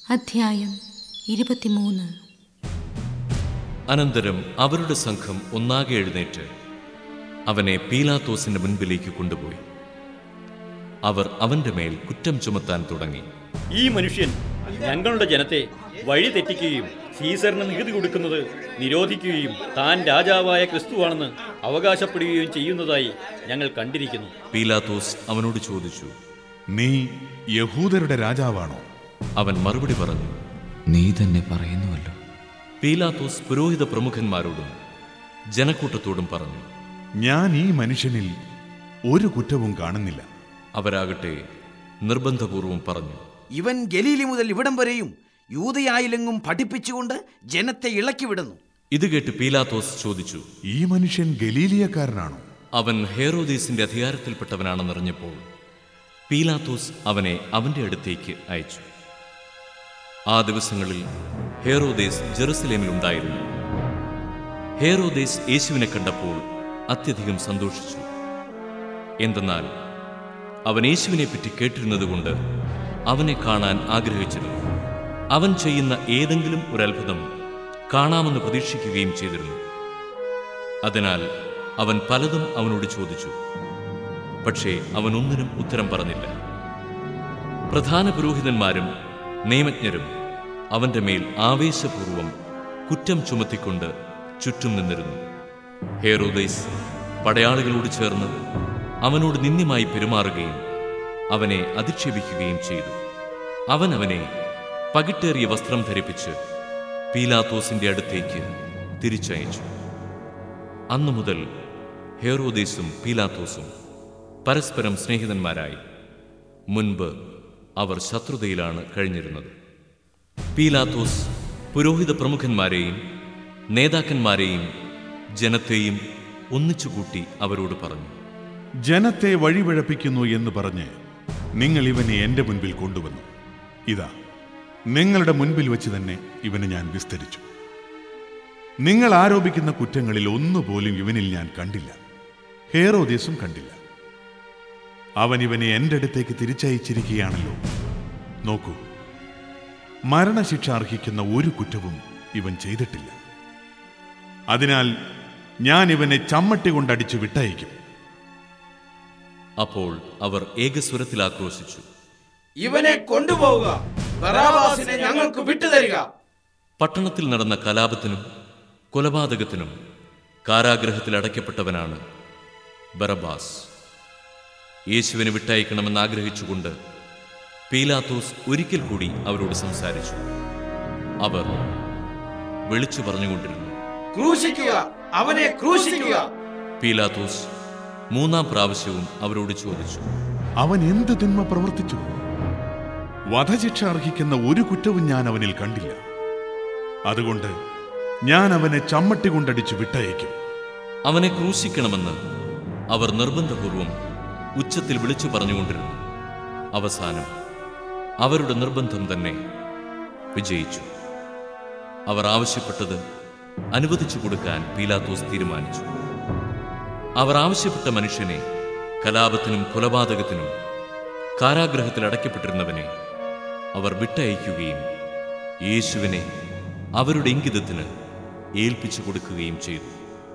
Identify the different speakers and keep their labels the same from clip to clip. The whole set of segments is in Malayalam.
Speaker 1: അധ്യായം ഇരുപത്തിമൂന്ന്
Speaker 2: അനന്തരം അവരുടെ സംഘം ഒന്നാകെ എഴുന്നേറ്റ് അവനെ പീലാത്തോസിന്റെ മുൻപിലേക്ക് കൊണ്ടുപോയി അവർ അവന്റെ മേൽ കുറ്റം ചുമത്താൻ തുടങ്ങി
Speaker 3: ഈ മനുഷ്യൻ ഞങ്ങളുടെ ജനത്തെ വഴി തെറ്റിക്കുകയും സീസറിന് നികുതി കൊടുക്കുന്നത് നിരോധിക്കുകയും താൻ രാജാവായ ക്രിസ്തുവാണെന്ന് അവകാശപ്പെടുകയും ചെയ്യുന്നതായി ഞങ്ങൾ കണ്ടിരിക്കുന്നു
Speaker 2: പീലാത്തോസ് അവനോട് ചോദിച്ചു
Speaker 4: നീ യഹൂദരുടെ രാജാവാണോ
Speaker 2: അവൻ മറുപടി പറഞ്ഞു
Speaker 5: നീ തന്നെ പറയുന്നുവല്ലോ
Speaker 2: പീലാത്തോസ് പുരോഹിത പ്രമുഖന്മാരോടും ജനക്കൂട്ടത്തോടും പറഞ്ഞു
Speaker 4: ഞാൻ ഈ മനുഷ്യനിൽ ഒരു കുറ്റവും കാണുന്നില്ല
Speaker 2: അവരാകട്ടെ നിർബന്ധപൂർവം പറഞ്ഞു
Speaker 6: ഇവൻ ഗലീലി മുതൽ ഇവിടം വരെയും യൂതയായിലെങ്ങും പഠിപ്പിച്ചുകൊണ്ട് ജനത്തെ ഇളക്കി വിടുന്നു
Speaker 2: ഇത് കേട്ട് പീലാത്തോസ് ചോദിച്ചു
Speaker 4: ഈ മനുഷ്യൻ ഗലീലിയക്കാരനാണോ
Speaker 2: അവൻ ഹേറോദേസിന്റെ അധികാരത്തിൽപ്പെട്ടവനാണെന്നറിഞ്ഞപ്പോൾ പീലാത്തോസ് അവനെ അവന്റെ അടുത്തേക്ക് അയച്ചു ആ ദിവസങ്ങളിൽ ഹേറോദേസ് ജെറുസലേമിൽ ഉണ്ടായിരുന്നു ഹേറോദേസ് യേശുവിനെ കണ്ടപ്പോൾ അത്യധികം സന്തോഷിച്ചു എന്തെന്നാൽ അവൻ യേശുവിനെ പറ്റി കേട്ടിരുന്നതുകൊണ്ട് അവനെ കാണാൻ ആഗ്രഹിച്ചിരുന്നു അവൻ ചെയ്യുന്ന ഏതെങ്കിലും ഒരു അത്ഭുതം കാണാമെന്ന് പ്രതീക്ഷിക്കുകയും ചെയ്തിരുന്നു അതിനാൽ അവൻ പലതും അവനോട് ചോദിച്ചു പക്ഷേ അവൻ ഒന്നിനും ഉത്തരം പറഞ്ഞില്ല പ്രധാന പുരോഹിതന്മാരും നിയമജ്ഞരും അവന്റെ മേൽ ആവേശപൂർവം കുറ്റം ചുമത്തിക്കൊണ്ട് ചുറ്റും നിന്നിരുന്നു ഹേറോദേസ് പടയാളികളോട് ചേർന്ന് അവനോട് നിന്ദ്യമായി പെരുമാറുകയും അവനെ അധിക്ഷേപിക്കുകയും ചെയ്തു അവൻ അവനെ പകിട്ടേറിയ വസ്ത്രം ധരിപ്പിച്ച് പീലാത്തോസിന്റെ അടുത്തേക്ക് തിരിച്ചയച്ചു അന്നു മുതൽ ഹേറോദേസും പീലാത്തോസും പരസ്പരം സ്നേഹിതന്മാരായി മുൻപ് അവർ ശത്രുതയിലാണ് കഴിഞ്ഞിരുന്നത് പീലാത്തോസ് പുരോഹിത പ്രമുഖന്മാരെയും നേതാക്കന്മാരെയും ജനത്തെയും ഒന്നിച്ചുകൂട്ടി അവരോട് പറഞ്ഞു
Speaker 4: ജനത്തെ വഴിപിഴപ്പിക്കുന്നു എന്ന് പറഞ്ഞ് നിങ്ങൾ ഇവനെ എന്റെ മുൻപിൽ കൊണ്ടുവന്നു ഇതാ നിങ്ങളുടെ മുൻപിൽ വെച്ച് തന്നെ ഇവനെ ഞാൻ വിസ്തരിച്ചു നിങ്ങൾ ആരോപിക്കുന്ന കുറ്റങ്ങളിൽ ഒന്നുപോലും ഇവനിൽ ഞാൻ കണ്ടില്ല ഹേറോദേസും കണ്ടില്ല അവൻ ഇവനെ എൻ്റെ അടുത്തേക്ക് തിരിച്ചയച്ചിരിക്കുകയാണല്ലോ നോക്കൂ മരണശിക്ഷ അർഹിക്കുന്ന ഒരു കുറ്റവും ഇവൻ ചെയ്തിട്ടില്ല അതിനാൽ ഞാൻ ഇവനെ ചമ്മട്ടി കൊണ്ടടിച്ചു വിട്ടയക്കും
Speaker 2: അപ്പോൾ അവർ ഏകസ്വരത്തിൽ ആക്രോശിച്ചു
Speaker 6: ഇവനെ കൊണ്ടുപോവുക ബറാബാസിനെ ഞങ്ങൾക്ക് വിട്ടുതരിക
Speaker 2: പട്ടണത്തിൽ നടന്ന കലാപത്തിനും കൊലപാതകത്തിനും കാരാഗ്രഹത്തിൽ അടയ്ക്കപ്പെട്ടവനാണ് ബറബാസ് യേശുവിനെ വിട്ടയക്കണമെന്ന് ആഗ്രഹിച്ചുകൊണ്ട് പീലാത്തോസ് ഒരിക്കൽ കൂടി അവരോട് സംസാരിച്ചു അവർ വിളിച്ചു പറഞ്ഞുകൊണ്ടിരുന്നു
Speaker 6: ക്രൂശിക്കുക അവനെ ക്രൂശിക്കുക
Speaker 2: പീലാത്തോസ് മൂന്നാം പ്രാവശ്യവും അവരോട് ചോദിച്ചു
Speaker 4: അവൻ എന്ത് തിന്മ പ്രവർത്തിച്ചു വധശിക്ഷ അർഹിക്കുന്ന ഒരു കുറ്റവും ഞാൻ അവനിൽ കണ്ടില്ല അതുകൊണ്ട് ഞാൻ അവനെ ചമ്മട്ടി കൊണ്ടടിച്ചു വിട്ടയക്കും
Speaker 2: അവനെ ക്രൂശിക്കണമെന്ന് അവർ നിർബന്ധപൂർവം ഉച്ചത്തിൽ വിളിച്ചു പറഞ്ഞുകൊണ്ടിരുന്നു അവസാനം അവരുടെ നിർബന്ധം തന്നെ വിജയിച്ചു അവർ ആവശ്യപ്പെട്ടത് അനുവദിച്ചു കൊടുക്കാൻ പീലാത്തോസ് തീരുമാനിച്ചു അവർ ആവശ്യപ്പെട്ട മനുഷ്യനെ കലാപത്തിനും കൊലപാതകത്തിനും കാരാഗ്രഹത്തിൽ അടയ്ക്കപ്പെട്ടിരുന്നവനെ അവർ വിട്ടയക്കുകയും യേശുവിനെ അവരുടെ ഇംഗിതത്തിന് ഏൽപ്പിച്ചു കൊടുക്കുകയും ചെയ്തു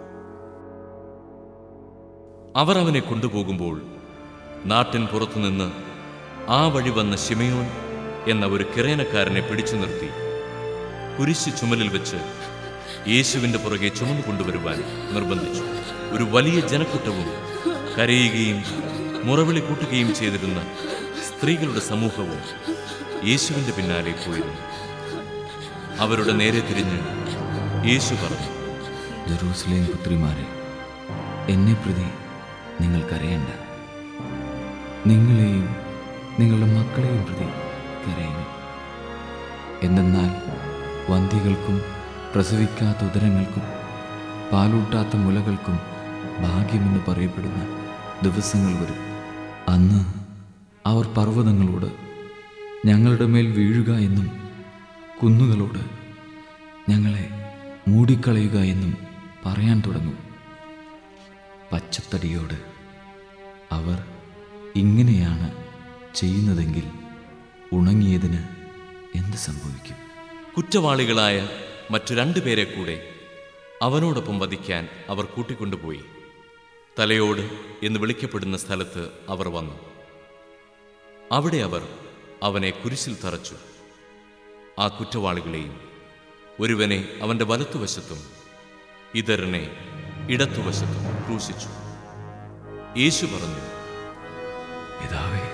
Speaker 2: അവർ അവനെ കൊണ്ടുപോകുമ്പോൾ നാട്ടിൻ പുറത്തുനിന്ന് ആ വഴി വന്ന ശിമയോൻ എന്ന ഒരു കിറേനക്കാരനെ പിടിച്ചു നിർത്തി കുരിശ് ചുമലിൽ വെച്ച് യേശുവിന്റെ പുറകെ ചുമന്നു കൊണ്ടുവരുവാൻ നിർബന്ധിച്ചു ഒരു വലിയ ജനക്കൂട്ടവും കരയുകയും മുറവിളി കൂട്ടുകയും ചെയ്തിരുന്ന സ്ത്രീകളുടെ സമൂഹവും യേശുവിന്റെ പിന്നാലെ പോയിരുന്നു അവരുടെ നേരെ തിരിഞ്ഞ് യേശു പറഞ്ഞു
Speaker 5: ജെറൂസലേം പുത്രിമാരെ എന്നെ പ്രതി നിങ്ങൾ കരയണ്ട നിങ്ങളെയും നിങ്ങളുടെ മക്കളെയും പ്രതി കരയുന്നു എന്തെന്നാൽ വന്ധ്യകൾക്കും പ്രസവിക്കാത്ത ഉദരങ്ങൾക്കും പാലൂട്ടാത്ത മുലകൾക്കും ഭാഗ്യമെന്ന് പറയപ്പെടുന്ന ദിവസങ്ങൾ വരും അന്ന് അവർ പർവ്വതങ്ങളോട് ഞങ്ങളുടെ മേൽ വീഴുക എന്നും കുന്നുകളോട് ഞങ്ങളെ മൂടിക്കളയുക എന്നും പറയാൻ തുടങ്ങും പച്ചത്തടിയോട് അവർ ഇങ്ങനെയാണ് ചെയ്യുന്നതെങ്കിൽ ഉണങ്ങിയതിന് എന്ത് സംഭവിക്കും
Speaker 2: കുറ്റവാളികളായ മറ്റു രണ്ടുപേരെ കൂടെ അവനോടൊപ്പം വധിക്കാൻ അവർ കൂട്ടിക്കൊണ്ടുപോയി തലയോട് എന്ന് വിളിക്കപ്പെടുന്ന സ്ഥലത്ത് അവർ വന്നു അവിടെ അവർ അവനെ കുരിശിൽ തറച്ചു ആ കുറ്റവാളികളെയും ഒരുവനെ അവന്റെ വലത്തുവശത്തും ഇതരനെ ഇടത്തുവശത്തും ക്രൂശിച്ചു യേശു പറഞ്ഞു
Speaker 5: പിതാവേ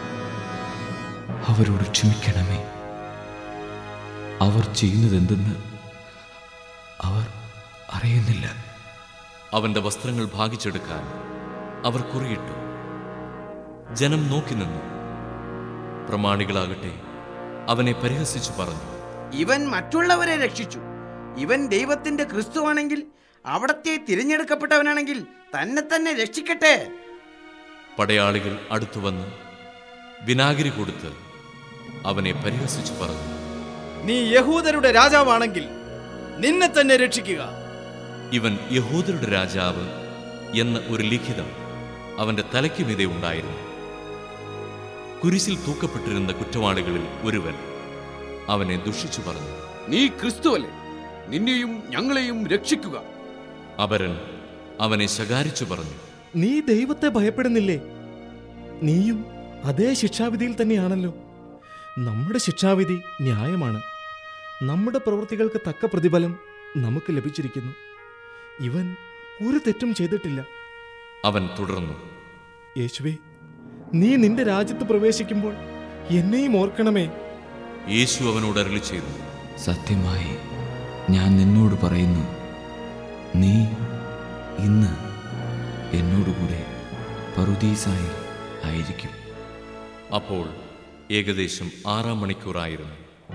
Speaker 5: അവരോട് ക്ഷമിക്കണമേ അവർ ചെയ്യുന്നതെന്തെന്ന് അവർ അറിയുന്നില്ല
Speaker 2: അവന്റെ വസ്ത്രങ്ങൾ ഭാഗിച്ചെടുക്കാൻ അവർ കുറിയിട്ടു ജനം നോക്കി നിന്നു പ്രമാണികളാകട്ടെ അവനെ പരിഹസിച്ചു പറഞ്ഞു
Speaker 6: ഇവൻ മറ്റുള്ളവരെ രക്ഷിച്ചു ഇവൻ ദൈവത്തിന്റെ ക്രിസ്തുവാണെങ്കിൽ അവിടത്തെ തിരഞ്ഞെടുക്കപ്പെട്ടവനാണെങ്കിൽ തന്നെ തന്നെ രക്ഷിക്കട്ടെ
Speaker 2: പടയാളികൾ അടുത്തു വന്ന് വിനാഗിരി കൊടുത്ത് അവനെ പരിഹസിച്ചു പറഞ്ഞു
Speaker 7: നീ യഹൂദരുടെ രാജാവാണെങ്കിൽ നിന്നെ തന്നെ രക്ഷിക്കുക
Speaker 2: ഇവൻ യഹൂദരുടെ രാജാവ് എന്ന ഒരു ലിഖിതം അവന്റെ തലയ്ക്കുമീതെ ഉണ്ടായിരുന്നു കുരിശിൽ തൂക്കപ്പെട്ടിരുന്ന കുറ്റവാളികളിൽ ഒരുവൻ അവനെ ദുഷിച്ചു പറഞ്ഞു
Speaker 8: നീ ക്രിസ്തുവല്ലേ നിന്നെയും ഞങ്ങളെയും രക്ഷിക്കുക
Speaker 2: അപരൻ അവനെ ശകാരിച്ചു പറഞ്ഞു
Speaker 9: നീ ദൈവത്തെ ഭയപ്പെടുന്നില്ലേ നീയും അതേ ശിക്ഷാവിധിയിൽ തന്നെയാണല്ലോ നമ്മുടെ ശിക്ഷാവിധി ന്യായമാണ് നമ്മുടെ പ്രവൃത്തികൾക്ക് തക്ക പ്രതിഫലം നമുക്ക് ലഭിച്ചിരിക്കുന്നു ഇവൻ ഒരു തെറ്റും ചെയ്തിട്ടില്ല
Speaker 2: അവൻ തുടർന്നു
Speaker 9: യേശുവേ നീ നിന്റെ രാജ്യത്ത് പ്രവേശിക്കുമ്പോൾ എന്നെയും ഓർക്കണമേ
Speaker 2: യേശു അവനോട് അരളി ചെയ്തു
Speaker 5: സത്യമായി ഞാൻ നിന്നോട് പറയുന്നു നീ ഇന്ന് എന്നോടുകൂടെ പറുദീസായി ആയിരിക്കും
Speaker 2: അപ്പോൾ ഏകദേശം ആറാം മണിക്കൂറായിരുന്നു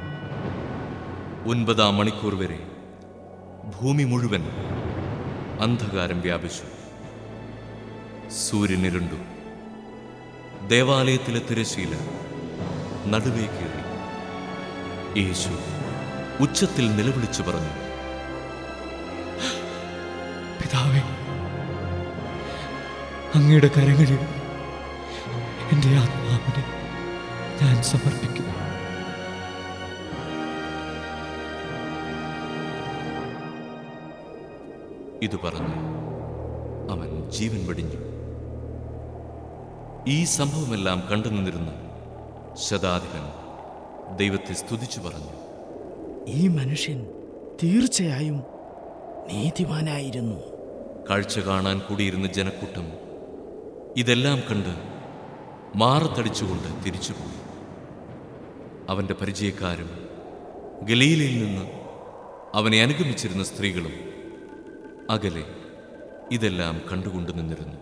Speaker 2: ഒൻപതാം മണിക്കൂർ വരെ ഭൂമി മുഴുവൻ അന്ധകാരം വ്യാപിച്ചു സൂര്യനിരുണ്ടു ദേവാലയത്തിലെ തിരശീല നടുവേ കീറി യേശു ഉച്ചത്തിൽ നിലവിളിച്ചു പറഞ്ഞു
Speaker 9: പിതാവേ അങ്ങയുടെ കരങ്ങളിൽ എൻ്റെ ആത്മാവിനെ ഞാൻ സമർപ്പിക്കുന്നു
Speaker 2: ഇത് പറഞ്ഞു അവൻ ജീവൻ വെടിഞ്ഞു ഈ സംഭവമെല്ലാം കണ്ടു നിന്നിരുന്ന ശതാധിപൻ ദൈവത്തെ സ്തുതിച്ചു പറഞ്ഞു
Speaker 7: ഈ മനുഷ്യൻ തീർച്ചയായും നീതിമാനായിരുന്നു
Speaker 2: കാഴ്ച കാണാൻ കൂടിയിരുന്ന ജനക്കൂട്ടം ഇതെല്ലാം കണ്ട് മാറത്തടിച്ചുകൊണ്ട് തിരിച്ചുപോയി അവന്റെ പരിചയക്കാരും ഗലീലയിൽ നിന്ന് അവനെ അനുഗമിച്ചിരുന്ന സ്ത്രീകളും അകലെ ഇതെല്ലാം കണ്ടുകൊണ്ടു നിന്നിരുന്നു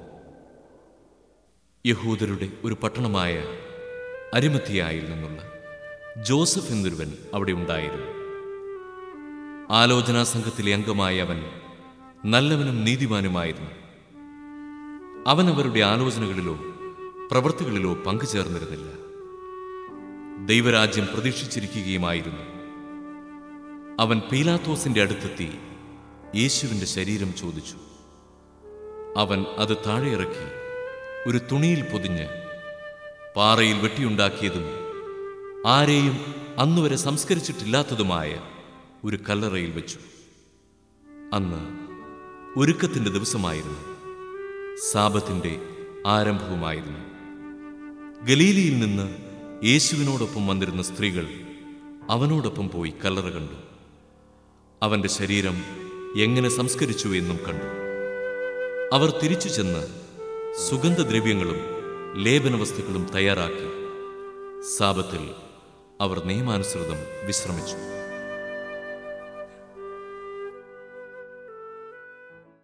Speaker 2: യഹൂദരുടെ ഒരു പട്ടണമായ അരിമത്തിയായിൽ നിന്നുള്ള ജോസഫ് എന്നൊരുവൻ അവിടെ ഉണ്ടായിരുന്നു ആലോചനാ സംഘത്തിലെ അംഗമായ അവൻ നല്ലവനും നീതിമാനുമായിരുന്നു അവൻ അവരുടെ ആലോചനകളിലോ പ്രവൃത്തികളിലോ പങ്കുചേർന്നിരുന്നില്ല ദൈവരാജ്യം പ്രതീക്ഷിച്ചിരിക്കുകയുമായിരുന്നു അവൻ പീലാത്തോസിന്റെ അടുത്തെത്തി യേശുവിന്റെ ശരീരം ചോദിച്ചു അവൻ അത് താഴെ ഇറക്കി ഒരു തുണിയിൽ പൊതിഞ്ഞ് പാറയിൽ വെട്ടിയുണ്ടാക്കിയതും ആരെയും അന്നുവരെ സംസ്കരിച്ചിട്ടില്ലാത്തതുമായ ഒരു കല്ലറയിൽ വെച്ചു അന്ന് ഒരുക്കത്തിന്റെ ദിവസമായിരുന്നു സാപത്തിന്റെ ആരംഭവുമായിരുന്നു ഗലീലിയിൽ നിന്ന് യേശുവിനോടൊപ്പം വന്നിരുന്ന സ്ത്രീകൾ അവനോടൊപ്പം പോയി കല്ലറ കണ്ടു അവന്റെ ശരീരം എങ്ങനെ സംസ്കരിച്ചു എന്നും കണ്ടു അവർ തിരിച്ചു ചെന്ന് സുഗന്ധദ്രവ്യങ്ങളും ലേപനവസ്തുക്കളും തയ്യാറാക്കി സാപത്തിൽ അവർ നിയമാനുസൃതം വിശ്രമിച്ചു